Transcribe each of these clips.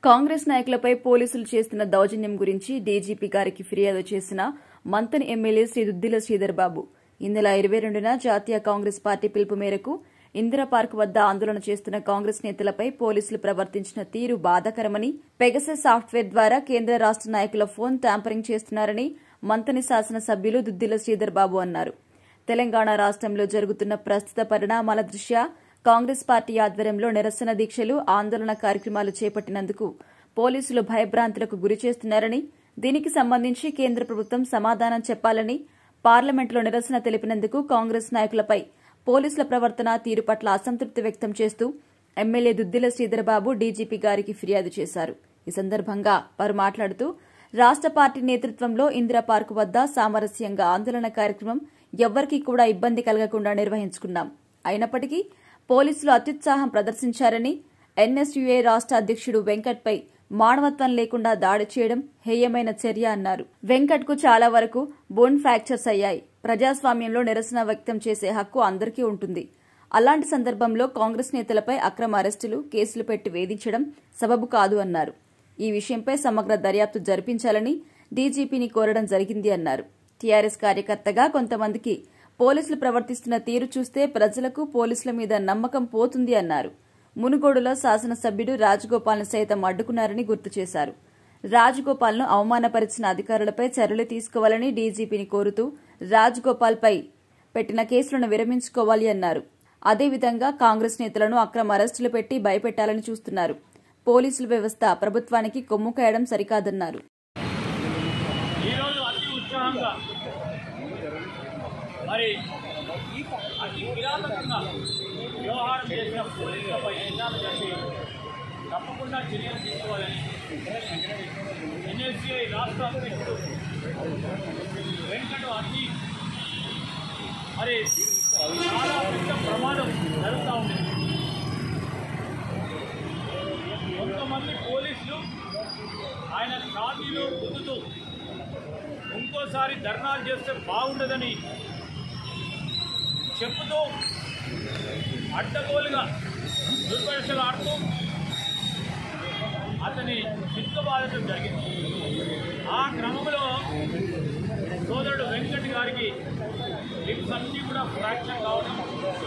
కాంగ్రెస్ నాయకులపై పోలీసులు చేస్తున్న దౌర్జన్యం గురించి డీజీపీ గారికి ఫిర్యాదు చేసిన మంతని ఎమ్మెల్యే శ్రీ దుద్దిల శ్రీధర్ బాబు ఈ నెల ఇరవై రెండున జాతీయ కాంగ్రెస్ పార్టీ పిలుపు మేరకు ఇందిరా పార్క్ వద్ద ఆందోళన చేస్తున్న కాంగ్రెస్ నేతలపై పోలీసులు ప్రవర్తించిన తీరు బాధాకరమని పెగసస్ సాఫ్ట్వేర్ ద్వారా కేంద్ర రాష్ట నాయకుల ఫోన్ ట్యాంపరింగ్ చేస్తున్నారని మంతని శాసనసభ్యులు దుద్దిల శ్రీధర్ బాబు అన్నారు తెలంగాణ రాష్ట్రంలో జరుగుతున్న ప్రస్తుత పరిణామాల దృష్ట్యా కాంగ్రెస్ పార్టీ ఆధ్వర్యంలో నిరసన దీక్షలు ఆందోళన కార్యక్రమాలు చేపట్టినందుకు పోలీసులు భయభ్రాంతులకు గురి చేస్తున్నారని దీనికి సంబంధించి కేంద్ర ప్రభుత్వం సమాధానం చెప్పాలని పార్లమెంట్లో నిరసన తెలిపినందుకు కాంగ్రెస్ నాయకులపై పోలీసుల ప్రవర్తన తీరు పట్ల అసంతృప్తి వ్యక్తం చేస్తూ ఎమ్మెల్యే దుద్దిల శ్రీధరబాబు డీజీపీ గారికి ఫిర్యాదు చేశారు ఈ సందర్భంగా వారు మాట్లాడుతూ రాష్ట పార్టీ నేతృత్వంలో ఇందిరా పార్కు వద్ద సామరస్యంగా ఆందోళన కార్యక్రమం ఎవ్వరికీ కూడా ఇబ్బంది కలగకుండా నిర్వహించుకున్నాం అయినప్పటికీ పోలీసులు అత్యుత్సాహం ప్రదర్శించారని ఎన్ఎస్యుఏ రాష్ట అధ్యక్షుడు వెంకట్పై మానవత్వం లేకుండా దాడి చేయడం హేయమైన చర్య అన్నారు వెంకట్ కు చాలా వరకు బోన్ ఫ్రాక్చర్స్ అయ్యాయి ప్రజాస్వామ్యంలో నిరసన వ్యక్తం చేసే హక్కు అందరికీ ఉంటుంది అలాంటి సందర్భంలో కాంగ్రెస్ నేతలపై అక్రమ అరెస్టులు కేసులు పెట్టి వేధించడం సబబు కాదు అన్నారు ఈ విషయంపై సమగ్ర దర్యాప్తు జరిపించాలని డీజీపీని కోరడం జరిగింది అన్నారు టీఆర్ఎస్ కార్యకర్తగా కొంతమందికి పోలీసులు ప్రవర్తిస్తున్న తీరు చూస్తే ప్రజలకు పోలీసుల మీద నమ్మకం పోతుంది అన్నారు మునుగోడులో శాసనసభ్యుడు రాజగోపాల్ను సైతం అడ్డుకున్నారని గుర్తు చేశారు రాజగోపాల్ను అవమానపరిచిన అధికారులపై చర్యలు తీసుకోవాలని డీజీపీని కోరుతూ రాజగోపాల్పై పెట్టిన కేసులను విరమించుకోవాలి అన్నారు అదేవిధంగా కాంగ్రెస్ నేతలను అక్రమ అరెస్టులు పెట్టి భయపెట్టాలని చూస్తున్నారు పోలీసుల వ్యవస్థ ప్రభుత్వానికి కొమ్ము కాయడం సరికాదన్నారు ఈరోజు అతి ఉత్సాహంగా మరి అతి కిరాతకంగా వ్యవహారం చేసిన పోలీసులపై నిందాలు చేసి తప్పకుండా చర్యలు తీసుకోవాలని ఎన్ఎస్సీఐ రాష్ట్ర అధ్యక్షుడు వెంకట అతి మరి చాలా పెద్ద ప్రమాదం జరుగుతూ ఉంది కొంతమంది పోలీసులు ఆయన ఛాతీలో గుద్దుతూ ఇంకోసారి ధర్నాలు చేస్తే బాగుండదని చెప్పుతూ అడ్డగోలుగా దుర్పరీక్షలు ఆడుతూ అతని చిత్తుబాధటం జరిగింది ఆ క్రమంలో సోదరుడు వెంకట్ గారికి లిప్స్ అన్నీ కూడా ఫ్రాక్చర్ కావడం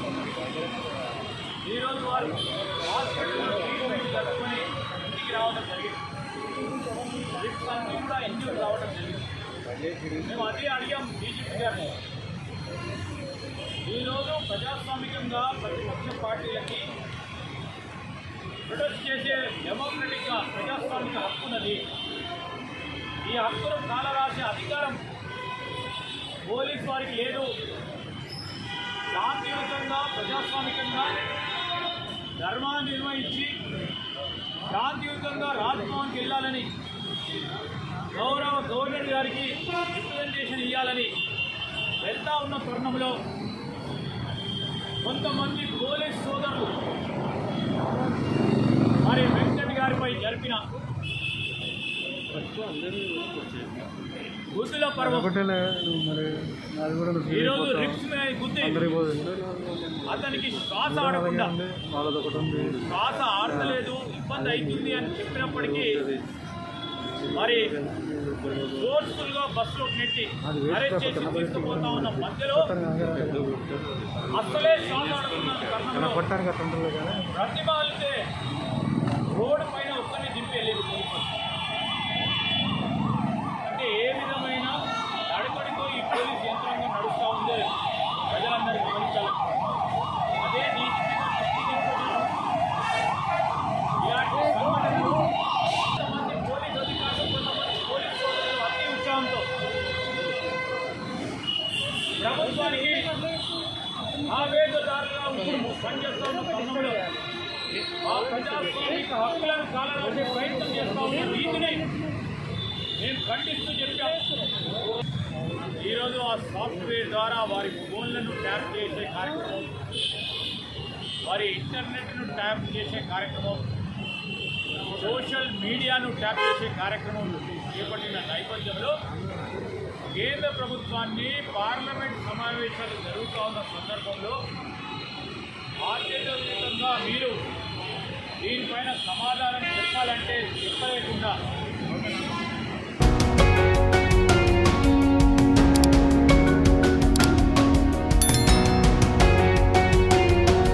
ఈరోజు వారు హాస్పిటల్లో ట్రీట్మెంట్ జరుపుకొని ఇంటికి రావడం జరిగింది లిప్స్ అన్నీ కూడా ఇంజూర్ కావడం జరిగింది మేము అదే అడిగాం బీజేపీ గారిని ఈరోజు ప్రజాస్వామికంగా ప్రతిపక్ష పార్టీలకి ప్రొటెస్ట్ చేసే డెమోక్రటిక్గా ప్రజాస్వామిక హక్కు ఉన్నది ఈ హక్కును కాలరాసే అధికారం పోలీస్ వారికి లేదు శాంతియుతంగా ప్రజాస్వామికంగా ధర్మాన్ని నిర్వహించి శాంతియుతంగా రాజ్భవన్కి వెళ్ళాలని గౌరవ గవర్నర్ గారికి రిప్రజెంటేషన్ ఇవ్వాలని వెళ్తా ఉన్న తరుణంలో కొంతమంది పోలీస్ సోదరులు మరి వెంకట్ గారిపై జరిపిన గుద్దుల పర్వం ఒకటేలే నువ్వు మరి నాది కూడా నువ్వు ఈరోజు రిప్స్ మీద గుద్ది అందరికి పోదు అతనికి శ్వాస ఆడకుండా వాళ్ళది ఒకటి ఉంది శ్వాస ఆడతలేదు ఇబ్బంది అవుతుంది అని చెప్పినప్పటికీ మరి ఫోర్స్ఫుల్ గా బస్సులో నెట్టి అరెస్ట్ చేసి తీసుకుపోతా ఉన్న మధ్యలో అసలే శ్వాస ఆడుతున్న తరుణంలో కొట్టడానికి అట్లా ఉంటుంది కానీ ప్రతిమాలితే రోడ్డు పైన ఒక్కరిని దింపేయలేదు పోలీసులు అంటే ఏ విధమైన నడకడితో ఈ పోలీస్ యంత్రాంగం నడుస్తూ ఉందో ప్రజలందరూ గమనించాలి అదే డీజీపీ ఇలాంటి సంఘటనలు కొంతమంది పోలీస్ అధికారులు కొంతమంది పోలీస్ సోదరులు అతి ఉత్సాహంతో ప్రభుత్వానికి ఆవేదదారులుగా ఇప్పుడు పనిచేస్తా ఉన్న తరుణంలో ఆ ప్రజాస్వామిక హక్కులను కాలరాసే ప్రయత్నం చేస్తా ఉన్న రీతిని మేము ఖండిస్తూ చెప్పాం ఈరోజు ఆ సాఫ్ట్వేర్ ద్వారా వారి ఫోన్లను ట్యాప్ చేసే కార్యక్రమం వారి ఇంటర్నెట్ను ట్యాప్ చేసే కార్యక్రమం సోషల్ మీడియాను ట్యాప్ చేసే కార్యక్రమం చేపట్టిన నేపథ్యంలో కేంద్ర ప్రభుత్వాన్ని పార్లమెంట్ సమావేశాలు జరుగుతూ ఉన్న సందర్భంలో బాధ్యతాయుతంగా మీరు దీనిపైన సమాధానం చెప్పాలంటే చెప్పలేకుండా